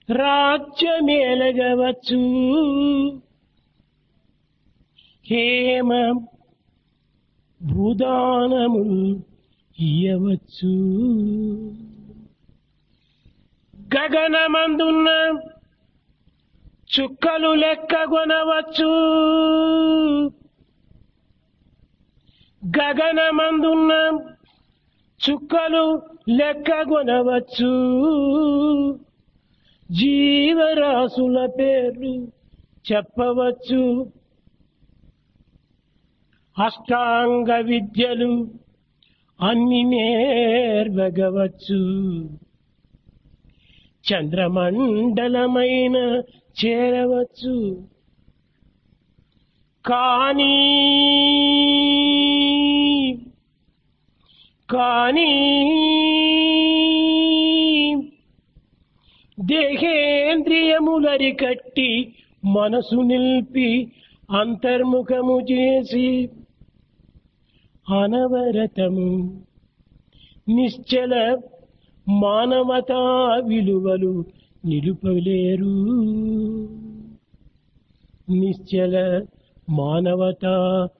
రాజ్యమేలగవచ్చు హేమ భూదానములు ఇయ్యవచ్చు గగనమందున్న చుక్కలు లెక్కగొనవచ్చు గగనమందున్న చుక్కలు లెక్కగొనవచ్చు జీవరాశుల పేర్లు చెప్పవచ్చు అష్టాంగ విద్యలు అన్ని నేర్వగవచ్చు చంద్రమండలమైన చేరవచ్చు కానీ కానీ దేహేంద్రియములరికట్టి మనసు నిలిపి అంతర్ముఖము చేసి అనవరతము నిశ్చల మానవతా విలువలు నిలుపలేరు నిశ్చల మానవతా